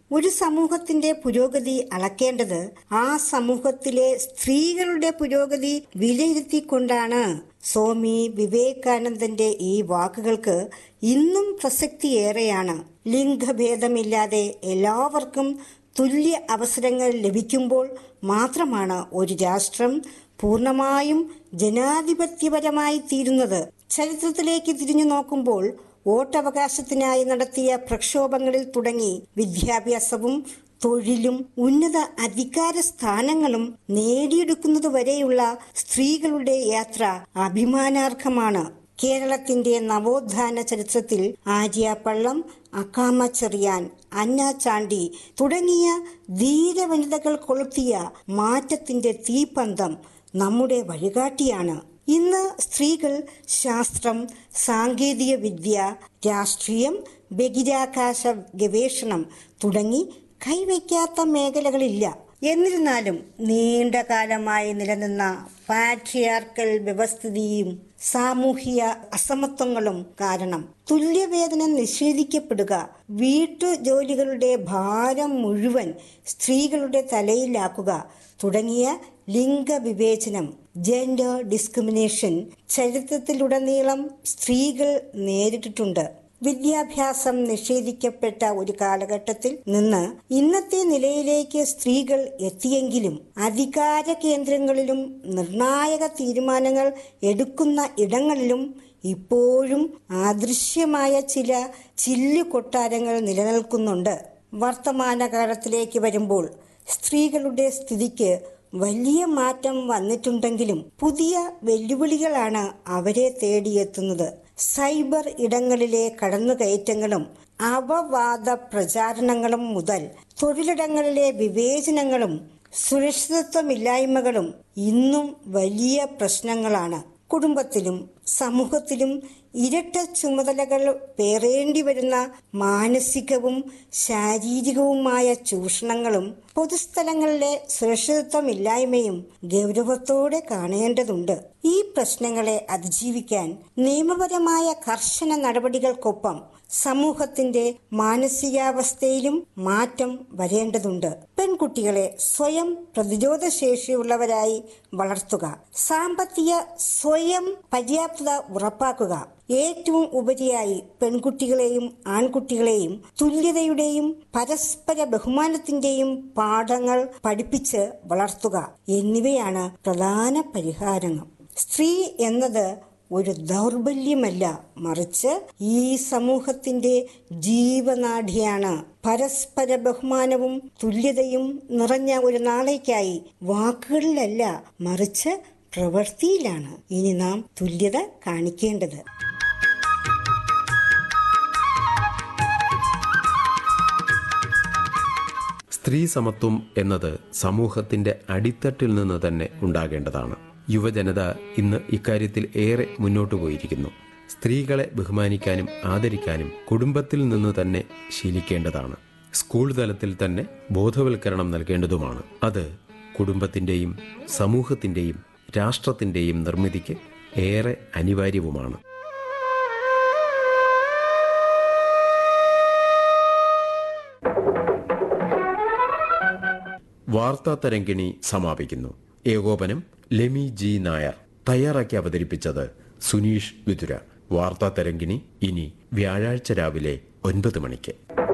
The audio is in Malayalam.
ഒരു സമൂഹത്തിന്റെ പുരോഗതി അളക്കേണ്ടത് ആ സമൂഹത്തിലെ സ്ത്രീകളുടെ പുരോഗതി വിലയിരുത്തിക്കൊണ്ടാണ് സ്വാമി വിവേകാനന്ദന്റെ ഈ വാക്കുകൾക്ക് ഇന്നും പ്രസക്തിയേറെയാണ് ലിംഗഭേദമില്ലാതെ എല്ലാവർക്കും തുല്യ അവസരങ്ങൾ ലഭിക്കുമ്പോൾ മാത്രമാണ് ഒരു രാഷ്ട്രം പൂർണ്ണമായും ജനാധിപത്യപരമായി തീരുന്നത് ചരിത്രത്തിലേക്ക് തിരിഞ്ഞു നോക്കുമ്പോൾ വോട്ടവകാശത്തിനായി നടത്തിയ പ്രക്ഷോഭങ്ങളിൽ തുടങ്ങി വിദ്യാഭ്യാസവും തൊഴിലും ഉന്നത അധികാര സ്ഥാനങ്ങളും നേടിയെടുക്കുന്നതുവരെയുള്ള സ്ത്രീകളുടെ യാത്ര അഭിമാനാർഹമാണ് കേരളത്തിന്റെ നവോത്ഥാന ചരിത്രത്തിൽ ആര്യ പള്ളം അക്കാമ ചെറിയാൻ അന്ന ചാണ്ടി തുടങ്ങിയ ധീരവനിതകൾ കൊളുത്തിയ മാറ്റത്തിന്റെ തീപന്തം നമ്മുടെ വഴികാട്ടിയാണ് ഇന്ന് സ്ത്രീകൾ ശാസ്ത്രം സാങ്കേതിക വിദ്യ രാഷ്ട്രീയം ബഹിരാകാശ ഗവേഷണം തുടങ്ങി കൈവയ്ക്കാത്ത മേഖലകളില്ല എന്നിരുന്നാലും നീണ്ട കാലമായി നിലനിന്ന പാട്രിയാർക്കൽ വ്യവസ്ഥിതിയും സാമൂഹിക അസമത്വങ്ങളും കാരണം തുല്യവേതനം നിഷേധിക്കപ്പെടുക വീട്ടു ജോലികളുടെ ഭാരം മുഴുവൻ സ്ത്രീകളുടെ തലയിലാക്കുക തുടങ്ങിയ ലിംഗവിവേചനം ജെൻഡർ ഡിസ്ക്രിമിനേഷൻ ചരിത്രത്തിലുടനീളം സ്ത്രീകൾ നേരിട്ടിട്ടുണ്ട് വിദ്യാഭ്യാസം നിഷേധിക്കപ്പെട്ട ഒരു കാലഘട്ടത്തിൽ നിന്ന് ഇന്നത്തെ നിലയിലേക്ക് സ്ത്രീകൾ എത്തിയെങ്കിലും അധികാര കേന്ദ്രങ്ങളിലും നിർണായക തീരുമാനങ്ങൾ എടുക്കുന്ന ഇടങ്ങളിലും ഇപ്പോഴും അദൃശ്യമായ ചില ചില്ലു കൊട്ടാരങ്ങൾ നിലനിൽക്കുന്നുണ്ട് വർത്തമാനകാലത്തിലേക്ക് വരുമ്പോൾ സ്ത്രീകളുടെ സ്ഥിതിക്ക് വലിയ മാറ്റം വന്നിട്ടുണ്ടെങ്കിലും പുതിയ വെല്ലുവിളികളാണ് അവരെ തേടിയെത്തുന്നത് സൈബർ ഇടങ്ങളിലെ കടന്നുകയറ്റങ്ങളും അപവാദ പ്രചാരണങ്ങളും മുതൽ തൊഴിലിടങ്ങളിലെ വിവേചനങ്ങളും സുരക്ഷിതത്വമില്ലായ്മകളും ഇന്നും വലിയ പ്രശ്നങ്ങളാണ് കുടുംബത്തിലും സമൂഹത്തിലും ഇരട്ട ചുമതലകൾ പേറേണ്ടി വരുന്ന മാനസികവും ശാരീരികവുമായ ചൂഷണങ്ങളും പൊതുസ്ഥലങ്ങളിലെ സുരക്ഷിതത്വമില്ലായ്മയും ഗൗരവത്തോടെ കാണേണ്ടതുണ്ട് ഈ പ്രശ്നങ്ങളെ അതിജീവിക്കാൻ നിയമപരമായ കർശന നടപടികൾക്കൊപ്പം സമൂഹത്തിന്റെ മാനസികാവസ്ഥയിലും മാറ്റം വരേണ്ടതുണ്ട് പെൺകുട്ടികളെ സ്വയം പ്രതിരോധശേഷിയുള്ളവരായി വളർത്തുക സാമ്പത്തിക സ്വയം പര്യാപ്തത ഉറപ്പാക്കുക ഏറ്റവും ഉപരിയായി പെൺകുട്ടികളെയും ആൺകുട്ടികളെയും തുല്യതയുടെയും പരസ്പര ബഹുമാനത്തിന്റെയും പാഠങ്ങൾ പഠിപ്പിച്ച് വളർത്തുക എന്നിവയാണ് പ്രധാന പരിഹാരങ്ങൾ സ്ത്രീ എന്നത് ഒരു ദൗർബല്യമല്ല മറിച്ച് ഈ സമൂഹത്തിന്റെ ജീവനാഡിയാണ് പരസ്പര ബഹുമാനവും തുല്യതയും നിറഞ്ഞ ഒരു നാളേക്കായി വാക്കുകളിലല്ല മറിച്ച് പ്രവൃത്തിയിലാണ് ഇനി നാം തുല്യത കാണിക്കേണ്ടത് സ്ത്രീ സമത്വം എന്നത് സമൂഹത്തിന്റെ അടിത്തട്ടിൽ നിന്ന് തന്നെ ഉണ്ടാകേണ്ടതാണ് യുവജനത ഇന്ന് ഇക്കാര്യത്തിൽ ഏറെ മുന്നോട്ടു പോയിരിക്കുന്നു സ്ത്രീകളെ ബഹുമാനിക്കാനും ആദരിക്കാനും കുടുംബത്തിൽ നിന്ന് തന്നെ ശീലിക്കേണ്ടതാണ് സ്കൂൾ തലത്തിൽ തന്നെ ബോധവൽക്കരണം നൽകേണ്ടതുമാണ് അത് കുടുംബത്തിന്റെയും സമൂഹത്തിന്റെയും രാഷ്ട്രത്തിന്റെയും നിർമ്മിതിക്ക് ഏറെ അനിവാര്യവുമാണ് വാർത്താ തരംഗിണി സമാപിക്കുന്നു ഏകോപനം ലെമി ജി നായർ തയ്യാറാക്കി അവതരിപ്പിച്ചത് സുനീഷ് വിതുര വാർത്താ തരംഗിണി ഇനി വ്യാഴാഴ്ച രാവിലെ ഒൻപത് മണിക്ക്